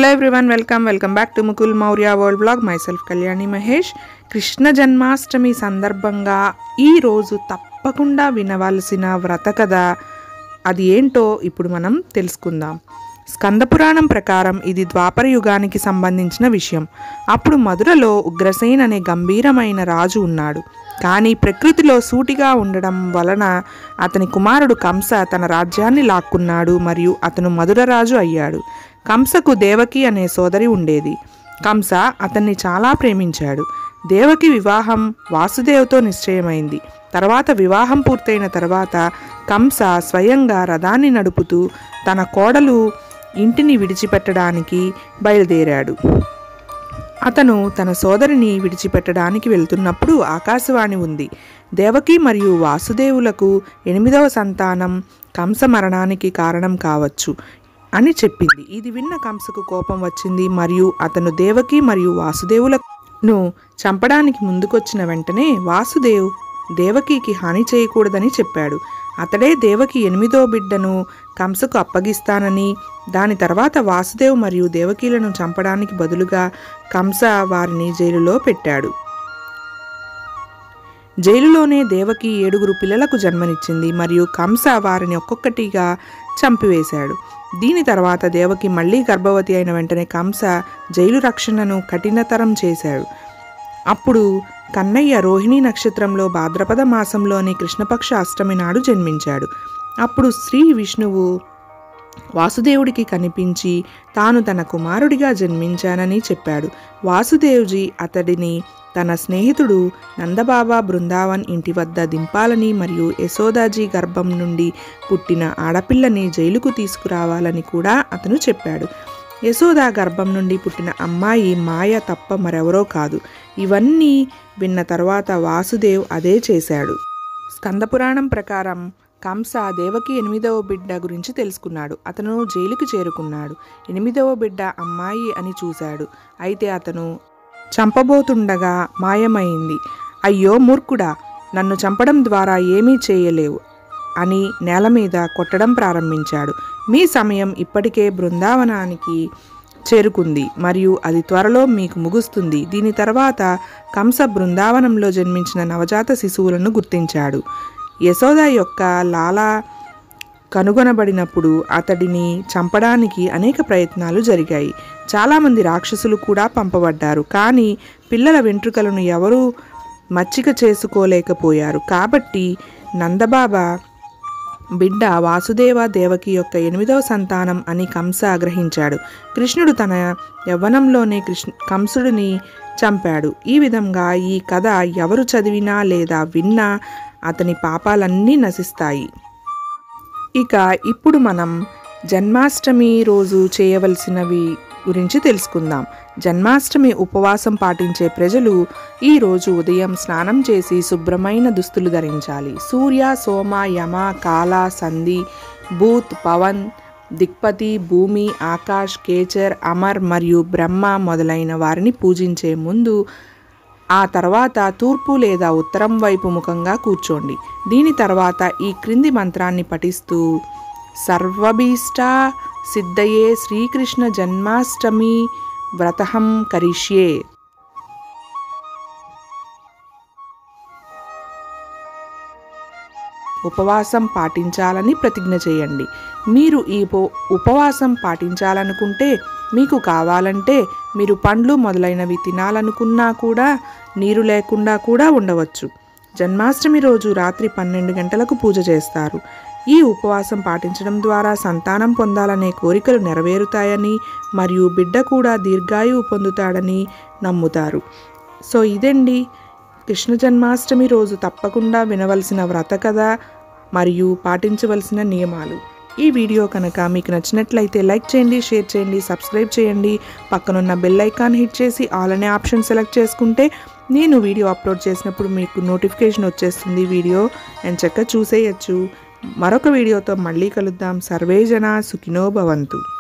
hello everyone welcome welcome back to Mukul Maurya world blog myself Kalyani Mahesh Krishna Janmashtami సందర్భంగా ఈరోజు తప్పకుండా వినవలసిన వ్రత కథ అది ఏంటో ఇప్పుడు మనం తెలుసుకుందాం స్కందపురాణం ప్రకారం ఇది ద్వాపర యుగానికి సంబంధించిన విషయం అప్పుడు మధురలో ఉగ్రసేన్ అనే గంభీరమైన రాజు ఉన్నాడు కానీ ప్రకృతిలో సూటిగా ఉండడం వలన అతని కుమారుడు కంస తన రాజ్యాన్ని లాక్కున్నాడు మరియు అతను మధుర రాజు అయ్యాడు కంసకు దేవకి అనే సోదరి ఉండేది కంస అతన్ని చాలా ప్రేమించాడు దేవకి వివాహం వాసుదేవ్తో నిశ్చయమైంది తర్వాత వివాహం పూర్తయిన తర్వాత కంస స్వయంగా రథాన్ని నడుపుతూ తన కోడలు ఇంటిని విడిచిపెట్టడానికి బయలుదేరాడు అతను తన సోదరిని విడిచిపెట్టడానికి వెళ్తున్నప్పుడు ఆకాశవాణి ఉంది దేవకి మరియు వాసుదేవులకు ఎనిమిదవ సంతానం కంస మరణానికి కారణం కావచ్చు అని చెప్పింది ఇది విన్న కంసకు కోపం వచ్చింది మరియు అతను దేవకి మరియు వాసుదేవులను చంపడానికి ముందుకొచ్చిన వెంటనే వాసుదేవ్ దేవకికి హాని చేయకూడదని చెప్పాడు అతడే దేవకి ఎనిమిదో బిడ్డను కంసకు అప్పగిస్తానని దాని తర్వాత వాసుదేవ్ మరియు దేవకీలను చంపడానికి బదులుగా కంస వారిని జైలులో పెట్టాడు జైలులోనే దేవకి ఏడుగురు పిల్లలకు జన్మనిచ్చింది మరియు కంస వారిని ఒక్కొక్కటిగా చంపివేశాడు దీని తర్వాత దేవకి మళ్ళీ గర్భవతి అయిన వెంటనే కంస జైలు రక్షణను కఠినతరం చేశాడు అప్పుడు కన్నయ్య రోహిణీ నక్షత్రంలో భాద్రపద మాసంలోని కృష్ణపక్ష అష్టమి నాడు జన్మించాడు అప్పుడు శ్రీ విష్ణువు వాసుదేవుడికి కనిపించి తాను తన కుమారుడిగా జన్మించానని చెప్పాడు వాసుదేవ్జీ అతడిని తన స్నేహితుడు నందబాబా బృందావన్ ఇంటి వద్ద దింపాలని మరియు యశోదాజీ గర్భం నుండి పుట్టిన ఆడపిల్లని జైలుకు తీసుకురావాలని కూడా అతను చెప్పాడు యశోదా గర్భం నుండి పుట్టిన అమ్మాయి మాయ తప్ప మరెవరో కాదు ఇవన్నీ విన్న తర్వాత వాసుదేవ్ అదే చేశాడు స్కందపురాణం ప్రకారం కంస దేవకి ఎనిమిదవ బిడ్డ గురించి తెలుసుకున్నాడు అతను జైలుకి చేరుకున్నాడు ఎనిమిదవ బిడ్డ అమ్మాయి అని చూశాడు అయితే అతను చంపబోతుండగా మాయమైంది అయ్యో మూర్ఖుడా నన్ను చంపడం ద్వారా ఏమీ చేయలేవు అని నేల మీద కొట్టడం ప్రారంభించాడు మీ సమయం ఇప్పటికే బృందావనానికి చేరుకుంది మరియు అది త్వరలో మీకు ముగుస్తుంది దీని తర్వాత కంస బృందావనంలో జన్మించిన నవజాత శిశువులను గుర్తించాడు యశోద యొక్క లాలా కనుగొనబడినప్పుడు అతడిని చంపడానికి అనేక ప్రయత్నాలు జరిగాయి చాలామంది రాక్షసులు కూడా పంపబడ్డారు కానీ పిల్లల వెంట్రుకలను ఎవరూ మచ్చిక చేసుకోలేకపోయారు కాబట్టి నందబాబా బిడ్డ వాసుదేవ దేవకి యొక్క ఎనిమిదవ సంతానం అని కంస గ్రహించాడు కృష్ణుడు తన యవ్వనంలోనే కృష్ణ కంసుడిని చంపాడు ఈ విధంగా ఈ కథ ఎవరు చదివినా లేదా విన్నా అతని పాపాలన్నీ నశిస్తాయి ఇక ఇప్పుడు మనం జన్మాష్టమి రోజు చేయవలసినవి గురించి తెలుసుకుందాం జన్మాష్టమి ఉపవాసం పాటించే ప్రజలు ఈ రోజు ఉదయం స్నానం చేసి శుభ్రమైన దుస్తులు ధరించాలి సూర్య సోమ యమ కాల సంధి భూత్ పవన్ దిక్పతి భూమి ఆకాష్ కేచర్ అమర్ మరియు బ్రహ్మ మొదలైన వారిని పూజించే ముందు ఆ తర్వాత తూర్పు లేదా ఉత్తరం వైపు ముఖంగా కూర్చోండి దీని తర్వాత ఈ క్రింది మంత్రాన్ని పఠిస్తూ సర్వభీష్ట సిద్ధయే శ్రీకృష్ణ జన్మాష్టమి వ్రతహం కరిష్యే ఉపవాసం పాటించాలని ప్రతిజ్ఞ చేయండి మీరు ఈ ఉప- ఉపవాసం పాటించాలనుకుంటే మీకు కావాలంటే మీరు పండ్లు మొదలైనవి తినాలనుకున్నా కూడా నీరు లేకుండా కూడా ఉండవచ్చు జన్మాష్టమి రోజు రాత్రి పన్నెండు గంటలకు పూజ చేస్తారు ఈ ఉపవాసం పాటించడం ద్వారా సంతానం పొందాలనే కోరికలు నెరవేరుతాయని మరియు బిడ్డ కూడా దీర్ఘాయువు పొందుతాడని నమ్ముతారు సో ఇదండి కృష్ణ జన్మాష్టమి రోజు తప్పకుండా వినవలసిన వ్రత కథ మరియు పాటించవలసిన నియమాలు ఈ వీడియో కనుక మీకు నచ్చినట్లయితే లైక్ చేయండి షేర్ చేయండి సబ్స్క్రైబ్ చేయండి పక్కనున్న బెల్ ఐకాన్ హిట్ చేసి ఆల్ అనే ఆప్షన్ సెలెక్ట్ చేసుకుంటే నేను వీడియో అప్లోడ్ చేసినప్పుడు మీకు నోటిఫికేషన్ వచ్చేస్తుంది వీడియో అండ్ చక్కగా చూసేయచ్చు మరొక వీడియోతో మళ్ళీ కలుద్దాం సర్వేజన సుఖినో భవంతు